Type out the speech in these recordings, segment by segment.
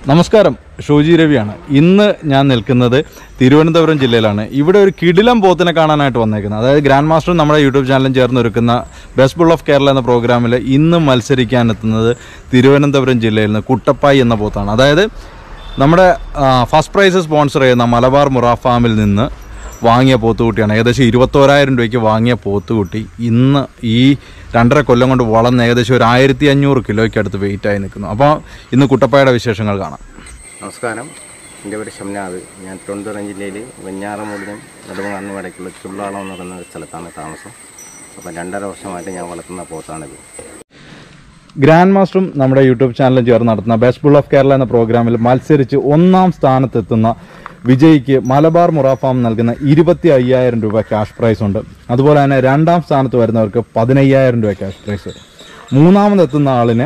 നമസ്കാരം ഷോജി രവിയാണ് ഇന്ന് ഞാൻ നിൽക്കുന്നത് തിരുവനന്തപുരം ജില്ലയിലാണ് ഇവിടെ ഒരു കിടിലം പോത്തിനെ കാണാനായിട്ട് വന്നേക്കുന്നത് അതായത് ഗ്രാൻഡ് മാസ്റ്ററും നമ്മുടെ യൂട്യൂബ് ചാനലും ചേർന്ന് ഒരുക്കുന്ന ബെസ്റ്റ് ബുൾ ഓഫ് കേരള എന്ന പ്രോഗ്രാമിൽ ഇന്ന് മത്സരിക്കാൻ എത്തുന്നത് തിരുവനന്തപുരം ജില്ലയിൽ നിന്ന് കുട്ടപ്പായി എന്ന പോത്താണ് അതായത് നമ്മുടെ ഫസ്റ്റ് പ്രൈസ് സ്പോൺസർ ചെയ്യുന്ന മലബാർ മുറ ഫാമിൽ നിന്ന് വാങ്ങിയ പോത്തുകുട്ടിയാണ് ഏകദേശം ഇരുപത്തോരായിരം രൂപയ്ക്ക് വാങ്ങിയ പോത്തുകുട്ടി ഇന്ന് ഈ രണ്ടര കൊല്ലം കൊണ്ട് വളർന്ന് ഏകദേശം ഒരു ആയിരത്തി അഞ്ഞൂറ് കിലോയ്ക്ക് അടുത്ത് വെയിറ്റായി നിൽക്കുന്നു അപ്പോൾ ഇന്ന് കുട്ടപ്പായുടെ വിശേഷങ്ങൾ കാണാം നമസ്കാരം എൻ്റെ പേര് ഷംനാഥ് ഞാൻ തിരുവനന്തപുരം ജില്ലയിൽ വെഞ്ഞാറമൂടിനും നെടുമങ്ങാറിനും ഇടയ്ക്കുള്ള ചുള്ളാളം എന്ന് പറയുന്ന ഒരു സ്ഥലത്താണ് താമസം അപ്പം രണ്ടര വർഷമായിട്ട് ഞാൻ വളർത്തുന്ന പോത്താണിത് ഗ്രാൻഡ് മാസ്റ്ററും നമ്മുടെ യൂട്യൂബ് ചാനലും ചേർന്ന് നടത്തുന്ന ബെസ്റ്റ് ബുൾ ഓഫ് കേരള എന്ന പ്രോഗ്രാമിൽ മത്സരിച്ച് ഒന്നാം സ്ഥാനത്തെത്തുന്ന വിജയിക്ക് മലബാർ മുറ ഫാം നൽകുന്ന ഇരുപത്തി അയ്യായിരം രൂപ ക്യാഷ് പ്രൈസ് ഉണ്ട് അതുപോലെ തന്നെ രണ്ടാം സ്ഥാനത്ത് വരുന്നവർക്ക് പതിനയ്യായിരം രൂപ ക്യാഷ് പ്രൈസ് മൂന്നാമതെത്തുന്ന ആളിന്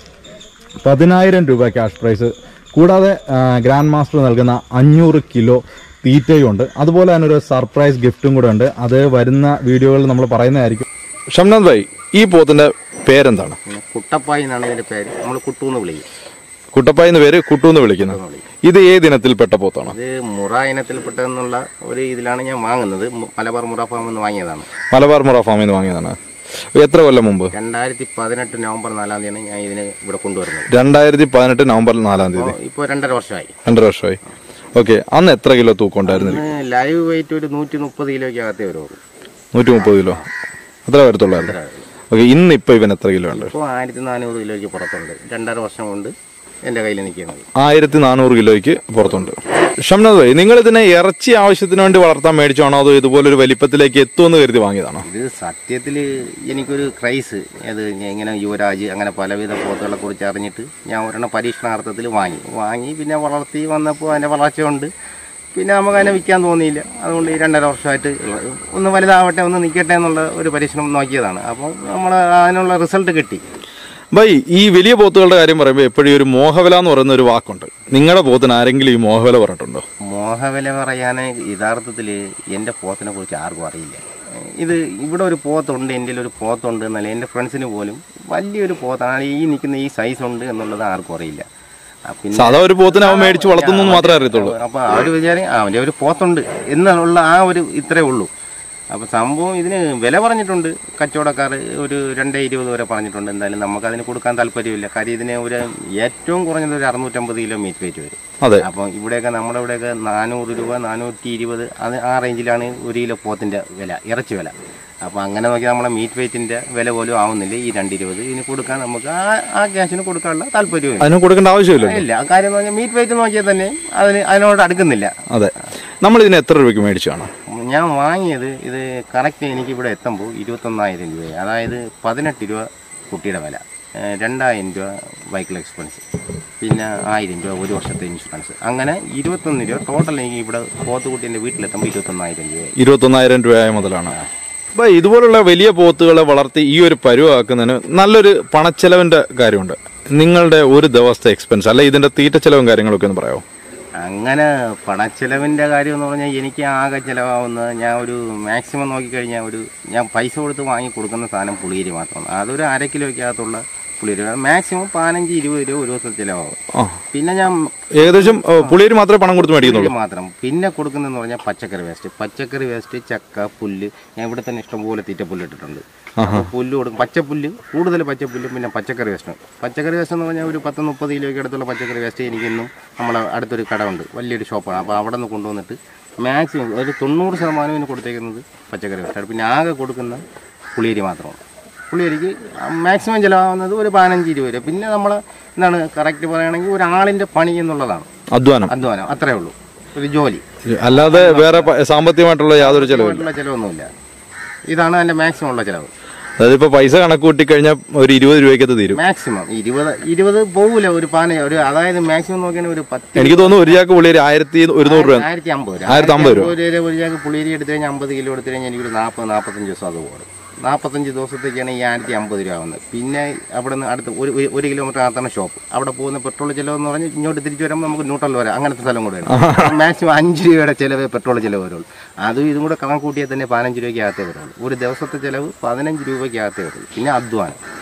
പതിനായിരം രൂപ ക്യാഷ് പ്രൈസ് കൂടാതെ ആ, ഗ്രാൻഡ് മാസ്റ്റർ നൽകുന്ന അഞ്ഞൂറ് കിലോ തീറ്റയും ഉണ്ട് അതുപോലെ തന്നെ ഒരു സർപ്രൈസ് ഗിഫ്റ്റും കൂടെ ഉണ്ട് അത് വരുന്ന വീഡിയോകളിൽ നമ്മൾ പറയുന്നതായിരിക്കും ഷംനാഥ് ഭായി ഈ പോത്തിന്റെ പേരെന്താണ് പിന്നെ കുട്ടപ്പായി എന്നാണ് ഇതിൻ്റെ പേര് നമ്മൾ കുട്ടു എന്ന് വിളിക്കും കുട്ടപ്പായി എന്ന് പേര് കുട്ടു എന്ന് വിളിക്കുന്നത് ഇത് ഏത് ഇനത്തിൽപ്പെട്ട പോത്താണ് ഇത് മുറ ഇനത്തിൽപ്പെട്ടതെന്നുള്ള ഒരു ഇതിലാണ് ഞാൻ വാങ്ങുന്നത് മു- മലബാർ മുറ ഫാമിൽ നിന്ന് വാങ്ങിയതാണ് മലബാർ മുറ ഫാമിൽ നിന്ന് വാങ്ങിയതാണ് എത്ര കൊല്ലം മുമ്പ് രണ്ടായിരത്തി പതിനെട്ട് നവംബർ നാലാം തീയതിയാണ് ഞാൻ ഇതിനെ ഇവിടെ കൊണ്ടുവരുന്നത് രണ്ടായിരത്തി പതിനെട്ട് നവംബർ നാലാം തീയതി ഇപ്പോൾ രണ്ടര വർഷമായി രണ്ടര വർഷമായി ഓക്കെ അന്ന് എത്ര കിലോ തൂക്കം ഉണ്ടായിരുന്നു ഇന്ന് ലൈവ് വെയിറ്റ് ഒരു നൂറ്റി മുപ്പത് കിലോയ്ക്ക് അകത്തേ വരുള്ളൂ നൂറ്റി മുപ്പത് കിലോ അത്ര വരത്തുള്ളായിരുന്നു ഓക്കെ ഇന്ന് ഇപ്പൊ ഇവൻ എത്ര കിലോ ഉണ്ട് ഇപ്പോൾ ആയിരത്തി നാനൂറ് കിലോയ്ക്ക് പുറത്തുണ്ട് രണ്ടര വർഷം കൊണ്ട് എൻ്റെ കയ്യിൽ നിൽക്കുന്നത് ആയിരത്തി നാനൂറ് കിലോയ്ക്ക് പുറത്തുണ്ട് ഷംനാഥ് ഭായി നിങ്ങൾ ഇതിനെ ഇറച്ചി ആവശ്യത്തിന് വേണ്ടി വളർത്താൻ മേടിച്ചാണോ അതോ ഇതുപോലൊരു വലിപ്പത്തിലേക്ക് എത്തുമെന്ന് കരുതി വാങ്ങിയതാണോ ഇത് സത്യത്തിൽ എനിക്കൊരു ക്രൈസ് അത് ഇങ്ങനെ യുവരാജ് അങ്ങനെ പലവിധ പോത്തുകളെ കുറിച്ച് അറിഞ്ഞിട്ട് ഞാൻ ഒരെണ്ണം പരീക്ഷണാർത്ഥത്തിൽ വാങ്ങി വാങ്ങി പിന്നെ വളർത്തി വന്നപ്പോൾ അതിൻ്റെ വളർച്ച കൊണ്ട് പിന്നെ നമുക്ക് അതിനെ വിൽക്കാൻ തോന്നിയില്ല അതുകൊണ്ട് ഈ രണ്ടര വർഷമായിട്ട് ഉള്ളത്. ഒന്ന് വലുതാവട്ടെ ഒന്ന് നിൽക്കട്ടെ എന്നുള്ള ഒരു പരീക്ഷണം നോക്കിയതാണ് അപ്പോൾ നമ്മൾ അതിനുള്ള റിസൾട്ട് കിട്ടി ബൈ ഈ വലിയ പോത്തുകളുടെ കാര്യം പറയുമ്പോൾ എപ്പോഴും ഈ ഒരു മോഹവില എന്ന് പറയുന്ന ഒരു വാക്കുണ്ട് നിങ്ങളുടെ പോത്തിന് ആരെങ്കിലും ഈ മോഹവില പറഞ്ഞിട്ടുണ്ടോ മോഹവില പറയാൻ യഥാർത്ഥത്തിൽ എൻ്റെ പോത്തിനെ കുറിച്ച് ആർക്കും അറിയില്ല ഇത് ഇവിടെ ഒരു പോത്തുണ്ട് എൻ്റെ ഒരു പോത്തുണ്ട് എന്നല്ല എൻ്റെ ഫ്രണ്ട്സിന് പോലും വലിയൊരു പോത്താണ് ഈ നിൽക്കുന്ന ഈ സൈസ് ഉണ്ട് എന്നുള്ളത് ആർക്കും അറിയില്ല ആ, പിന്നെ സാധാ ഒരു പോത്തിനെ അവൻ മേടിച്ച് വളർത്തുന്നു എന്ന് മാത്രമേ അറിയത്തുള്ളൂ അപ്പോൾ അവർ വിചാരം ആ, അവൻ്റെ ഒരു പോത്തുണ്ട് എന്നുള്ള ആ ഒരു ഇത്രേ ഉള്ളൂ അപ്പോൾ സംഭവം ഇതിന് വില പറഞ്ഞിട്ടുണ്ട് കച്ചവടക്കാർ ഒരു രണ്ടേ ഇരുപത് വരെ പറഞ്ഞിട്ടുണ്ട് എന്തായാലും നമുക്ക് അതിന് കൊടുക്കാൻ താല്പര്യമില്ല കാര്യം ഇതിന് ഒരു ഏറ്റവും കുറഞ്ഞത് ഒരു അറുന്നൂറ്റമ്പത് കിലോ മീറ്റ് വെയിറ്റ് വരും അതെ അപ്പോൾ ഇവിടെയൊക്കെ നമ്മുടെ ഇവിടെയൊക്കെ നാനൂറ് രൂപ നാനൂറ്റി ഇരുപത് അത് ആ റേഞ്ചിലാണ് ഒരു കിലോ പോത്തിൻ്റെ വില ഇറച്ചി വില അപ്പോൾ അങ്ങനെ നോക്കി നമ്മളെ മീറ്റ് വെയിറ്റിൻ്റെ വില പോലും ആവുന്നില്ല ഈ രണ്ടിരുപത് ഇതിന് കൊടുക്കാൻ നമുക്ക് ആ ആ ക്യാഷിന് കൊടുക്കാനുള്ള താല്പര്യമില്ല അതിന് കൊടുക്കേണ്ട ആവശ്യമില്ല ഇല്ല ആ കാര്യം എന്ന് പറഞ്ഞാൽ മീറ്റ് വെയിറ്റ് നോക്കിയാൽ തന്നെ അതിന് അതിനോട് അടുക്കുന്നില്ല അതെ നമ്മൾ ഇതിന് എത്ര രൂപയ്ക്ക് മേടിച്ചാണ് ഞാൻ വാങ്ങിയത് ഇത് കറക്റ്റ് എനിക്ക് ഇവിടെ എത്തുമ്പോൾ ഇരുപത്തൊന്നായിരം രൂപ അതായത് പതിനെട്ട് രൂപ കുട്ടിയുടെ വില ഏഹ് രണ്ടായിരം രൂപ ബൈക്കിൽ എക്സ്പെൻസ് പിന്നെ ആയിരം രൂപ ഒരു വർഷത്തെ ഇൻഷുറൻസ് അങ്ങനെ ഇരുപത്തൊന്ന് രൂപ ടോട്ടൽ എനിക്ക് ഇവിടെ പോത്തുകുട്ടീൻ്റെ വീട്ടിലെത്തുമ്പോൾ ഇരുപത്തൊന്നായിരം രൂപ ഇരുപത്തൊന്നായിരം രൂപയായ മുതലാണ് അപ്പൊ ഇതുപോലുള്ള വലിയ പോത്തുകളെ വളർത്തി ഈ ഒരു പരുവാക്കുന്നതിന് നല്ലൊരു പണച്ചെലവിന്റെ കാര്യമുണ്ട് നിങ്ങളുടെ ഒരു ദിവസത്തെ എക്സ്പെൻസ് അല്ലെ ഇതിന്റെ തീറ്റ ചെലവും കാര്യങ്ങളൊക്കെ ഒന്ന് പറയാമോ അങ്ങനെ പണച്ചെലവിൻ്റെ കാര്യം എന്ന് പറഞ്ഞാൽ എനിക്ക് ആകെ ചിലവാകുന്നത് ഞാൻ ഒരു മാക്സിമം നോക്കിക്കഴിഞ്ഞാൽ ഒരു ഞാൻ പൈസ കൊടുത്ത് വാങ്ങി കൊടുക്കുന്ന സാധനം പുളിയരി മാത്രമാണ് അതൊരു അര കിലോയ്ക്കകത്തുള്ള പുളിയരി മാക്സിമം പതിനഞ്ച് ഇരുപത് രൂപ ഒരു ദിവസം ചിലവാകും ആ പിന്നെ ഞാൻ ഏകദേശം ഏ, പുള്ളിയേര് മാത്രമേ പണം കൊടുത്ത് മേടിക്കുന്നുള്ളൂ പുല്ല് മാത്രം പിന്നെ കൊടുക്കുന്നതെന്ന് പറഞ്ഞാൽ പച്ചക്കറി വേസ്റ്റ് പച്ചക്കറി വേസ്റ്റ് ചക്ക പുല്ല് ഞാൻ ഇവിടെ തന്നെ ഇഷ്ടംപോലെ തീറ്റ പുല്ല് ഇട്ടിട്ടുണ്ട് അപ്പോൾ പുല്ല് കൊടുക്കും പച്ചപ്പുല്ല് കൂടുതൽ പച്ചപ്പുല്ല് പിന്നെ പച്ചക്കറി വേസ്റ്റ് പച്ചക്കറി വേസ്റ്റ് എന്ന് പറഞ്ഞാൽ ഒരു പത്ത് മുപ്പത് കിലോയ്ക്ക് അടുത്തുള്ള പച്ചക്കറി വേസ്റ്റ് എനിക്കിന്നും നമ്മളെ അടുത്തൊരു കട ഉണ്ട് വലിയൊരു ഷോപ്പാണ് അപ്പോൾ അവിടെ നിന്ന് കൊണ്ടുവന്നിട്ട് മാക്സിമം ഒരു തൊണ്ണൂറ് ശതമാനം ഇതിന് കൊടുത്തേക്കുന്നത് പച്ചക്കറി വേസ്റ്റാണ് പിന്നെ ആകെ കൊടുക്കുന്ന പുളിയരി മാത്രമാണ് പുളിയരിക്ക് മാക്സിമം ചിലവാകുന്നത് ഒരു പതിനഞ്ച് ഇരുപത് രൂപ പിന്നെ നമ്മൾ എന്താണ് കറക്റ്റ് പറയുകയാണെങ്കിൽ ഒരാളിൻ്റെ പണി എന്നുള്ളതാണ് അധ്വാനം അധ്വാനം അത്രേ ഉള്ളൂ ഒരു ജോലി അല്ലാതെ വേറെ പ- സാമ്പത്തികമായിട്ടുള്ള യാതൊരു ചെലവില്ല ഉള്ള ചിലവൊന്നുമില്ല ഇതാണ് എൻ്റെ മാക്സിമം ഉള്ള ചിലവ് അതായത് ഇപ്പൊ പൈസ കണക്ക് കൂട്ടി കഴിഞ്ഞാൽ ഒരു ഇരുപത് രൂപയ്ക്കത് തീരും മാക്സിമം ഇരുപത് ഇരുപത് പോകില്ല ഒരു പാന ഒരു അതായത് മാക്സിമം നോക്കിയാൽ ഒരു പത്ത് എനിക്ക് തോന്നുന്നു ഒരു ചാക്ക് പുള്ളിയേര് ആയിരത്തി ഒരുന്നൂറ് രൂപ ആയിരത്തി അമ്പത് രൂപ ആയിരത്തി അമ്പത് രൂപ. രൂപ ഒരു ചാക്ക് പുളിയരി എടുത്തു കഴിഞ്ഞാൽ അമ്പത് കിലോ എടുത്തു കഴിഞ്ഞാൽ എനിക്കൊരു നാൽപ്പത് നാൽപ്പത്തഞ്ച് ദിവസം അത് പോകും നാൽപ്പത്തഞ്ച് ദിവസത്തേക്കാണ് ഈ ആയിരത്തി അമ്പത് രൂപ ആവുന്നത് പിന്നെ അവിടെ നിന്ന് അടുത്ത് ഒരു ഒരു- ഒരു കിലോമീറ്റർ അകത്താണ് ഷോപ്പ് അവിടെ പോകുന്ന പെട്രോൾ ചിലവ് എന്ന് പറഞ്ഞാൽ ഇങ്ങോട്ട് തിരിച്ചു വരുമ്പോൾ നമുക്ക് ന്യൂട്രൽ വരാം അങ്ങനത്തെ സ്ഥലം കൂടെ മാക്സിമം അഞ്ച് രൂപയുടെ ചിലവേ പെട്രോൾ ചിലവ് വരുള്ളൂ അതും ഇതും കൂടെ കണക്ക് കൂട്ടിയാൽ തന്നെ പതിനഞ്ച് രൂപയ്ക്ക് അകത്തേ വരുള്ളൂ ഒരു ദിവസത്തെ ചിലവ് പതിനഞ്ച് രൂപയ്ക്ക് അകത്തേ വരുള്ളൂ പിന്നെ അധ്വാനം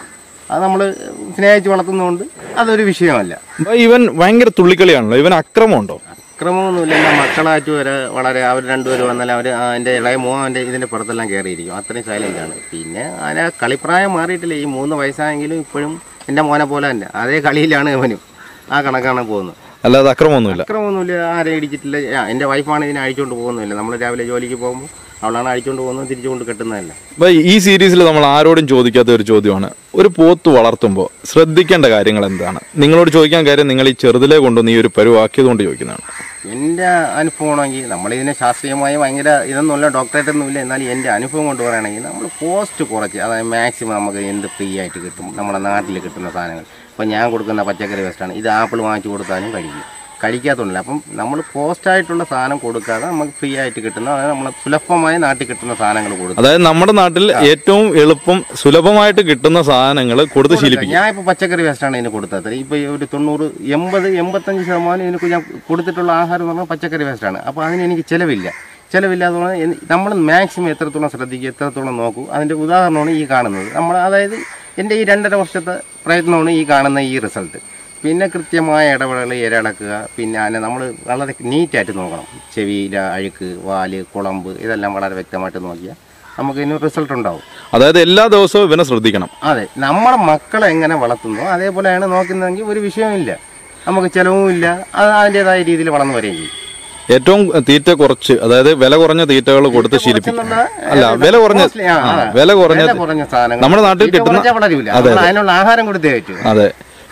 അത് നമ്മൾ സ്നേഹിച്ച് വളർത്തുന്നതുകൊണ്ട് അതൊരു വിഷയമല്ല അപ്പൊ ഇവൻ ഭയങ്കര തുള്ളിക്കളിയാണല്ലോ ഇവൻ അക്രമമുണ്ടോ അക്രമമൊന്നുമില്ല എൻ്റെ മക്കളായിട്ട് വരെ വളരെ അവർ രണ്ടുപേരും വന്നാൽ അവർ എൻ്റെ ഇളയ മോൻ എൻ്റെ ഇതിൻ്റെ പുറത്തെല്ലാം കയറിയിരിക്കും അത്രയും സൈലൻ്റ് ആണ് പിന്നെ അതിനെ കളിപ്രായം മാറിയിട്ടില്ല ഈ മൂന്ന് വയസ്സായെങ്കിലും ഇപ്പോഴും എൻ്റെ മോനെ പോലെ തന്നെ അതേ കളിയിലാണ് ഇവനും ആ കണക്കാണ് പോകുന്നത് അല്ലാതെ അക്രമമൊന്നുമില്ല അക്രമമൊന്നുമില്ല ആരെയും ഇടിച്ചിട്ടില്ല ആ, എൻ്റെ വൈഫാണ് ഇതിനെ അഴിച്ചുകൊണ്ട് പോകുന്നില്ല നമ്മൾ രാവിലെ ജോലിക്ക് പോകുമ്പോൾ അവളാണ് അഴിച്ചുകൊണ്ട് പോകുന്നത് തിരിച്ചു കൊണ്ട് കെട്ടുന്നതല്ല അപ്പൊ ഈ സീരീസിൽ നമ്മൾ ആരോടും ചോദിക്കാത്ത ഒരു ചോദ്യമാണ് ഒരു പോത്ത് വളർത്തുമ്പോൾ ശ്രദ്ധിക്കേണ്ട കാര്യങ്ങൾ എന്താണ് നിങ്ങളോട് ചോദിക്കാൻ കാര്യം നിങ്ങൾ ഈ ചെറുതിലേ കൊണ്ടുവന്ന് ഈ ഒരു പരുവാക്കിയത് കൊണ്ട് ചോദിക്കുന്നതാണ് എൻ്റെ അനുഭവമാണെങ്കിൽ നമ്മളിതിനെ ശാസ്ത്രീയമായി ഭയങ്കര ഇതൊന്നുമില്ല ഡോക്ടറേറ്റ് ഒന്നുമില്ല എന്നാൽ എൻ്റെ അനുഭവം കൊണ്ട് പറയുകയാണെങ്കിൽ നമ്മൾ കോസ്റ്റ് കുറച്ച് അതായത് മാക്സിമം നമുക്ക് എന്ത് ഫ്രീ ആയിട്ട് കിട്ടും നമ്മുടെ നാട്ടിൽ കിട്ടുന്ന സാധനങ്ങൾ ഇപ്പോൾ ഞാൻ കൊടുക്കുന്ന പച്ചക്കറി വേസ്റ്റാണ് ഇത് ആപ്പിൾ വാങ്ങിച്ചു കൊടുത്താലും കഴിക്കും കഴിക്കാത്തതുണ്ടല്ല അപ്പം നമ്മൾ കോസ്റ്റായിട്ടുള്ള സാധനം കൊടുക്കാതെ നമുക്ക് ഫ്രീ ആയിട്ട് കിട്ടുന്ന അതായത് നമ്മൾ സുലഭമായി നാട്ടിൽ കിട്ടുന്ന സാധനങ്ങൾ കൊടുക്കും അതായത് നമ്മുടെ നാട്ടിൽ ഏറ്റവും എളുപ്പം സുലഭമായിട്ട് കിട്ടുന്ന സാധനങ്ങൾ കൊടുത്ത് ശീലിപ്പിക്കും ഞാൻ ഇപ്പോൾ പച്ചക്കറി വേസ്റ്റാണ് ഇതിന് കൊടുത്തത് ഇപ്പോൾ ഈ ഒരു തൊണ്ണൂറ് എൺപത് എൺപത്തഞ്ച് ശതമാനം ഇതിന് ഞാൻ കൊടുത്തിട്ടുള്ള ആഹാരം എന്ന് പറഞ്ഞാൽ പച്ചക്കറി വേസ്റ്റാണ് അപ്പോൾ അതിന് എനിക്ക് ചിലവില്ല ചിലവില്ലാതെ നമ്മൾ മാക്സിമം എത്രത്തോളം ശ്രദ്ധിക്കുക എത്രത്തോളം നോക്കൂ അതിൻ്റെ ഉദാഹരണമാണ് ഈ കാണുന്നത് നമ്മൾ അതായത് എൻ്റെ ഈ രണ്ടര വർഷത്തെ പ്രയത്നമാണ് ഈ കാണുന്ന ഈ റിസൾട്ട് പിന്നെ കൃത്യമായ ഇടവേളകൾ ഇരളക്കുക പിന്നെ അതിനെ നമ്മൾ വളരെ നീറ്റായിട്ട് നോക്കണം ചെവിയില അഴുക്ക് വാല് കുളമ്പ് ഇതെല്ലാം വളരെ വ്യക്തമായിട്ട് നോക്കിയാൽ നമുക്ക് ഇതിന് റിസൾട്ട് ഉണ്ടാവും അതായത് എല്ലാ ദിവസവും ഇവനെ ശ്രദ്ധിക്കണം അതെ നമ്മുടെ മക്കളെ എങ്ങനെ വളർത്തുന്നു അതേപോലെയാണ് നോക്കുന്നതെങ്കിൽ ഒരു വിഷയമില്ല നമുക്ക് ചിലവും ഇല്ല അത് അതിൻ്റെതായ രീതിയിൽ വളർന്നു വരികയും ചെയ്യും ഏറ്റവും തീറ്റ കുറച്ച് അതായത് വില കുറഞ്ഞ തീറ്റകൾ കൊടുത്ത് ശീലിപ്പിക്കും കുറച്ചെന്നുള്ള, അല്ല വില കുറഞ്ഞ costly, ആ, ആ, ആ. വില കുറഞ്ഞ വില കുറഞ്ഞ സാധനങ്ങൾ നമ്മുടെ നാട്ടിൽ തീറ്റ കിട്ടുന്ന- കുറച്ചാൽ വളരൂല നമ്മൾ അതിനുള്ള ആഹാരം കൊടുത്തേ പറ്റൂ അതെ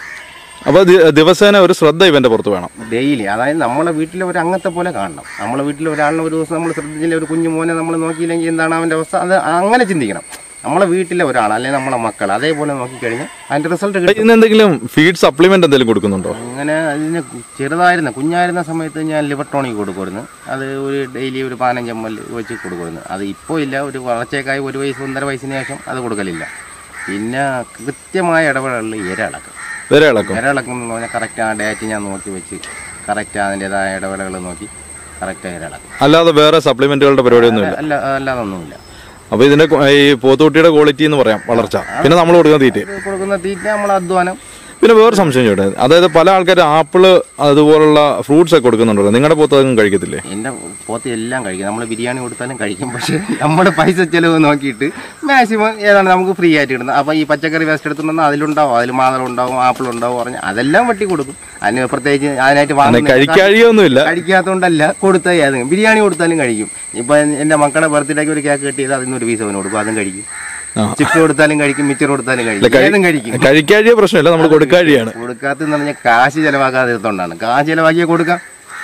അപ്പൊ ദി- ദിവസേന ഒരു ശ്രദ്ധ ഇവന്റെ പുറത്ത് വേണം ഡെയിലി അതായത് നമ്മളെ വീട്ടിലെ ഒരു അംഗത്തെ പോലെ കാണണം നമ്മളെ വീട്ടിലെ ഒരാളിനെ ഒരു ദിവസം നമ്മൾ ശ്രദ്ധിച്ചില്ല ഒരു കുഞ്ഞു മോനെ നമ്മൾ നോക്കിയില്ലെങ്കിൽ എന്താണ് അവൻ്റെ അവസ്ഥ അത് അങ്ങനെ ചിന്തിക്കണം നമ്മളെ വീട്ടിലെ ഒരാൾ അല്ലെങ്കിൽ നമ്മളെ മക്കൾ അതേപോലെ നോക്കിക്കഴിഞ്ഞാൽ അതിൻ്റെ റിസൾട്ട് കിട്ടും ഇന്ന് എന്തെങ്കിലും ഫീഡ് സപ്ലിമെന്റ് എന്തെങ്കിലും കൊടുക്കുന്നുണ്ടോ അങ്ങനെ അതിന് ചെറുതായിരുന്ന കുഞ്ഞായിരുന്ന സമയത്ത് ഞാൻ ലിവർ ടോണിക് കൊടുക്കുമായിരുന്നു അത് ഒരു ഡെയിലി ഒരു പതിനഞ്ച് എം എൽ വെച്ച് കൊടുക്കുമായിരുന്നു അത് ഇപ്പോൾ ഇല്ല ഒരു വളർച്ചയ്ക്കായി ഒരു വയസ്സ് ഒന്നര വയസ്സിന് ശേഷം അത് കൊടുക്കലില്ല പിന്നെ കൃത്യമായ ഇടവേളകളിൽ ഇര ഇളക്കും വില ഇളക്കും ഇര ഇളക്കും എന്ന് പറഞ്ഞാൽ കറക്റ്റ് ആ ഡേറ്റ് ഞാൻ നോക്കി വെച്ച് കറക്റ്റ് അതിൻ്റെതായ ഇടവേളകൾ നോക്കി കറക്റ്റ് ഇര ഇളക്കും അല്ലാതെ വേറെ സപ്ലിമെന്റുകളുടെ പരിപാടിയൊന്നുമില്ല അല്ല അല്ലാതൊന്നുമില്ല അപ്പൊ ഇതിന്റെ കൊ- ഈ പോത്തുകുട്ടിയുടെ ക്വാളിറ്റി എന്ന് പറയാം വളർച്ച പിന്നെ നമ്മൾ കൊടുക്കുന്ന തീറ്റ ഇത് കൊടുക്കുന്ന തീറ്റ നമ്മൾ അധ്വാനം പിന്നെ വേറെ സംശയം ചോട്ടെ അതായത് പല ആൾക്കാർ ആപ്പിള് അതുപോലുള്ള ഫ്രൂട്ട്സ് ഒക്കെ കൊടുക്കുന്നുണ്ടല്ലോ നിങ്ങളുടെ പോത്ത് അതൊന്നും കഴിക്കത്തില്ലേ എൻ്റെ പോത്ത് എല്ലാം കഴിക്കും നമ്മൾ ബിരിയാണി കൊടുത്താലും കഴിക്കും പക്ഷേ നമ്മുടെ പൈസ ചെലവ് നോക്കിയിട്ട് മാക്സിമം ഏതാണ് നമുക്ക് ഫ്രീ ആയിട്ട് കിട്ടുന്നത് അപ്പോൾ ഈ പച്ചക്കറി വേസ്റ്റ് എടുത്തുണ്ടെന്നാൽ അതിലുണ്ടാവും അതിൽ മാതളം ഉണ്ടാവും ആപ്പിൾ ഉണ്ടാവും പറഞ്ഞാൽ അതെല്ലാം വെട്ടി കൊടുക്കും അതിന് പ്രത്യേകിച്ച് അതിനായിട്ട് വാങ്ങുന്ന കഴിക്കാഴിയൊന്നുമില്ല കഴിക്കാത്തതുകൊണ്ടല്ല കൊടുത്ത ഏതെങ്കിലും ബിരിയാണി കൊടുത്താലും കഴിക്കും ഇപ്പം എൻ്റെ മക്കളുടെ ബർത്ത്ഡേക്ക് ഒരു കേക്ക് കിട്ടിയത് അതിൽ നിന്ന് ഒരു പീസ് അവന് കൊടുക്കും അതും കഴിക്കും ആ. ചിപ്സ് കൊടുത്താലും കഴിക്കും മിച്ചർ കൊടുത്താലും കഴിക്കും ഏതും കഴിക്കും കഴിക്കാഴിയ പ്രശ്നമില്ല നമ്മൾ കൊടുക്കാഴിയാണ് കൊടുക്കാത്തെന്ന് പറഞ്ഞാൽ കാശ് ചിലവാക്കാതെ ഇരുത്തോണ്ടാണ് കാശ് ചിലവാക്കിയാൽ കൊടുക്കാം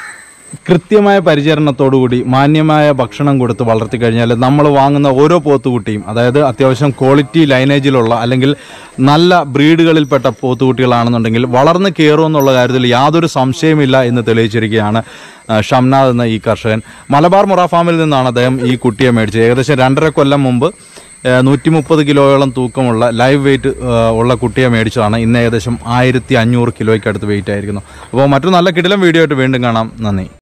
കൃത്യമായ പരിചരണത്തോടുകൂടി മാന്യമായ ഭക്ഷണം കൊടുത്ത് വളർത്തി കഴിഞ്ഞാൽ നമ്മൾ വാങ്ങുന്ന ഓരോ പോത്തുകുട്ടിയും അതായത് അത്യാവശ്യം ക്വാളിറ്റി ലൈനേജിലുള്ള അല്ലെങ്കിൽ നല്ല ബ്രീഡുകളിൽപ്പെട്ട പോത്തുകുട്ടികളാണെന്നുണ്ടെങ്കിൽ വളർന്ന് കയറും എന്നുള്ള കാര്യത്തിൽ യാതൊരു സംശയമില്ല എന്ന് തെളിയിച്ചിരിക്കുകയാണ് ആ, ഷംനാദ് എന്ന ഈ കർഷകൻ മലബാർ മുറ ഫാമിൽ നിന്നാണ് അദ്ദേഹം ഈ കുട്ടിയെ മേടിച്ചത് ഏകദേശം രണ്ടര കൊല്ലം മുമ്പ് നൂറ്റി മുപ്പത് കിലോയോളം തൂക്കമുള്ള ലൈവ് വെയിറ്റ് ഉള്ള കുട്ടിയെ മേടിച്ചതാണ് ഇന്ന് ഏകദേശം ആയിരത്തി അഞ്ഞൂറ് കിലോയ്ക്ക് അടുത്ത് വെയിറ്റ് ആയിരിക്കുന്നു അപ്പോൾ മറ്റൊരു നല്ല കിടിലം വീഡിയോ ആയിട്ട് വീണ്ടും കാണാം നന്ദി